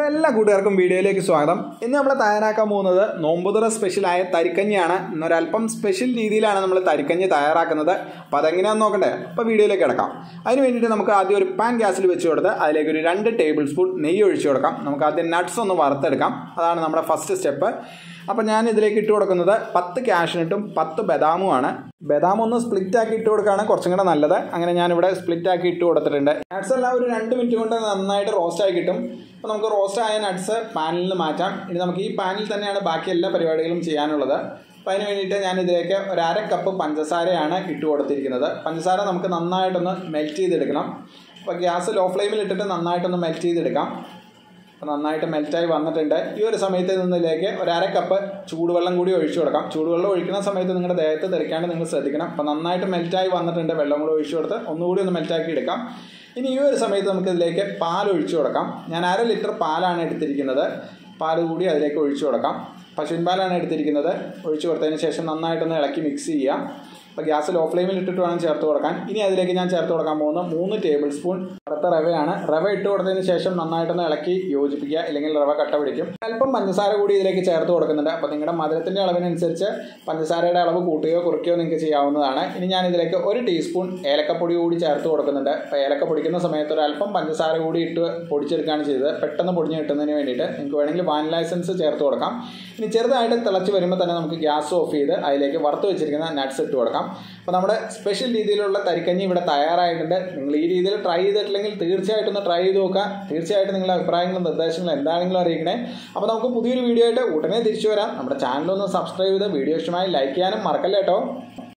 അപ്പോൾ എല്ലാ കൂട്ടുകാർക്കും വീഡിയോയിലേക്ക് സ്വാഗതം ഇന്ന് നമ്മൾ തയ്യാറാക്കാൻ പോകുന്നത് നോമ്പുതുറ സ്പെഷ്യലായ തരിക്കഞ്ഞിയാണ് ഇന്നൊരല്പം സ്പെഷ്യൽ രീതിയിലാണ് നമ്മൾ തരിക്കഞ്ഞി തയ്യാറാക്കുന്നത് അപ്പോൾ അതെങ്ങനെയാണെന്ന് നോക്കണ്ടേ അപ്പോൾ വീഡിയോയിലേക്ക് കിടക്കാം അതിന് വേണ്ടിയിട്ട് നമുക്ക് ആദ്യം ഒരു പാൻ ഗ്യാസിൽ വെച്ച് കൊടുത്ത് അതിലേക്ക് ഒരു രണ്ട് ടേബിൾ സ്പൂൺ നെയ്യ് ഒഴിച്ചു കൊടുക്കാം നമുക്ക് ആദ്യം നട്ട്സ് ഒന്ന് വറുത്തെടുക്കാം അതാണ് നമ്മുടെ ഫസ്റ്റ് സ്റ്റെപ്പ് അപ്പോൾ ഞാൻ ഇതിലേക്ക് ഇട്ട് കൊടുക്കുന്നത് പത്ത് കാഷ്നട്ടും പത്ത് ബദാമുമാണ് ബദാം ഒന്ന് സ്പ്ലിറ്റ് ആക്കി ഇട്ട് കൊടുക്കുകയാണ് കുറച്ചും കൂടെ നല്ലത് അങ്ങനെ ഞാനിവിടെ സ്പ്ലിറ്റ് ആക്കി ഇട്ട് കൊടുത്തിട്ടുണ്ട് നട്ട്സ് എല്ലാം ഒരു രണ്ട് മിനിറ്റ് കൊണ്ട് നന്നായിട്ട് റോസ്റ്റ് ആയി കിട്ടും അപ്പോൾ നമുക്ക് റോസ്റ്റ് ആയ നട്ട്സ് പാനിൽ നിന്ന് മാറ്റാം ഇനി നമുക്ക് ഈ പാനിൽ തന്നെയാണ് ബാക്കി എല്ലാ പരിപാടികളും ചെയ്യാനുള്ളത് അപ്പോൾ അതിന് വേണ്ടിയിട്ട് ഞാൻ ഇതിലേക്ക് ഒരു അര കപ്പ് പഞ്ചസാരയാണ് ഇട്ട് കൊടുത്തിരിക്കുന്നത് പഞ്ചസാര നമുക്ക് നന്നായിട്ടൊന്ന് മെൽറ്റ് ചെയ്തെടുക്കണം അപ്പോൾ ഗ്യാസ് ലോ ഫ്ലെയിമിൽ ഇട്ടിട്ട് നന്നായിട്ടൊന്ന് മെൽറ്റ് ചെയ്തെടുക്കാം അപ്പോൾ നന്നായിട്ട് മെൽറ്റായി വന്നിട്ടുണ്ട് ഈ ഒരു സമയത്ത് നിന്നിലേക്ക് ഒരു അര കപ്പ് ചൂടുവെള്ളം കൂടി ഒഴിച്ചു കൊടുക്കാം ചൂടുവെള്ളം ഒഴിക്കുന്ന സമയത്ത് നിങ്ങളുടെ ദേഹത്ത് തെറിക്കാണ്ട് നിങ്ങൾ ശ്രദ്ധിക്കണം അപ്പോൾ നന്നായിട്ട് മെൽറ്റായി വന്നിട്ടുണ്ട് വെള്ളം കൂടി ഒഴിച്ചു കൊടുത്ത് ഒന്നുകൂടി ഒന്ന് മെൽറ്റാക്കി എടുക്കാം ഇനി ഈ ഒരു സമയത്ത് നമുക്ക് ഇതിലേക്ക് പാൽ ഒഴിച്ചു കൊടുക്കാം ഞാൻ അര ലിറ്റർ പാലാണ് എടുത്തിരിക്കുന്നത് പാൽ കൂടി അതിലേക്ക് ഒഴിച്ചു കൊടുക്കാം പശുവിൻ പാലാണ് എടുത്തിരിക്കുന്നത് ഒഴിച്ചു കൊടുത്തതിന് ശേഷം നന്നായിട്ടൊന്ന് ഇളക്കി മിക്സ് ചെയ്യാം അപ്പോൾ ഗ്യാസ് ലോ ഫ്ലെയിമിൽ ഇട്ടിട്ട് വേണം ചേർത്ത് കൊടുക്കാൻ ഇനി അതിലേക്ക് ഞാൻ ചേർത്ത് കൊടുക്കാൻ പോകുന്ന മൂന്ന് ടേബിൾ സ്പൂൺ വറുത്ത റവയാണ് റവ ഇട്ട് കൊടുത്തതിന് ശേഷം നന്നായിട്ടൊന്ന് ഇളക്കി യോജിപ്പിക്കുക അല്ലെങ്കിൽ റവ കട്ട പിടിക്കും അല്പം പഞ്ചസാര കൂടി ഇതിലേക്ക് ചേർത്ത് കൊടുക്കുന്നുണ്ട് അപ്പോൾ നിങ്ങളുടെ മധുരത്തിൻ്റെ അളവിനനുസരിച്ച് പഞ്ചസാരയുടെ അളവ് കൂട്ടുകയോ കുറയ്ക്കുകയോ നിങ്ങൾക്ക് ചെയ്യാവുന്നതാണ് ഇനി ഞാൻ ഇതിലേക്ക് ഒരു ടീസ്പൂൺ ഏലക്കപ്പൊടി കൂടി ചേർത്ത് കൊടുക്കുന്നുണ്ട് അപ്പോൾ ഏലക്ക പൊടിക്കുന്ന സമയത്ത് ഒരു അല്പം പഞ്ചസാര കൂടി ഇട്ട് പൊടിച്ചെടുക്കുകയാണ് ചെയ്തത് പെട്ടെന്ന് പൊടിഞ്ഞ് കിട്ടുന്നതിന് വേണ്ടിയിട്ട് നിങ്ങൾക്ക് വേണമെങ്കിൽ വാനില എസൻസ് ചേർത്ത് കൊടുക്കാം ഇനി ചെറുതായിട്ട് തിളച്ച് വരുമ്പോൾ തന്നെ നമുക്ക് ഗ്യാസ് ഓഫ് ചെയ്ത് അതിലേക്ക് വറുത്ത് വെച്ചിരിക്കുന്ന നട്ട്സ് ഇട്ട് കൊടുക്കാം അപ്പോൾ നമ്മുടെ സ്പെഷ്യൽ രീതിയിലുള്ള തരിക്കഞ്ഞി ഇവിടെ തയ്യാറായിട്ടുണ്ട് നിങ്ങൾ ഈ രീതിയിൽ ട്രൈ ചെയ്തിട്ടില്ലെങ്കിൽ തീർച്ചയായിട്ടും ഒന്ന് ട്രൈ ചെയ്ത് നോക്കുക തീർച്ചയായിട്ടും നിങ്ങളുടെ അഭിപ്രായങ്ങളും നിർദ്ദേശങ്ങളും എന്താണെങ്കിലും അറിയിക്കണേ അപ്പോൾ നമുക്ക് പുതിയൊരു വീഡിയോ ആയിട്ട് ഉടനെ തിരിച്ചു വരാം നമ്മുടെ ചാനലൊന്ന് സബ്സ്ക്രൈബ് ചെയ്ത് വീഡിയോ ഇഷ്ടമായി ലൈക്ക് ചെയ്യാനും മറക്കല്ലേ കേട്ടോ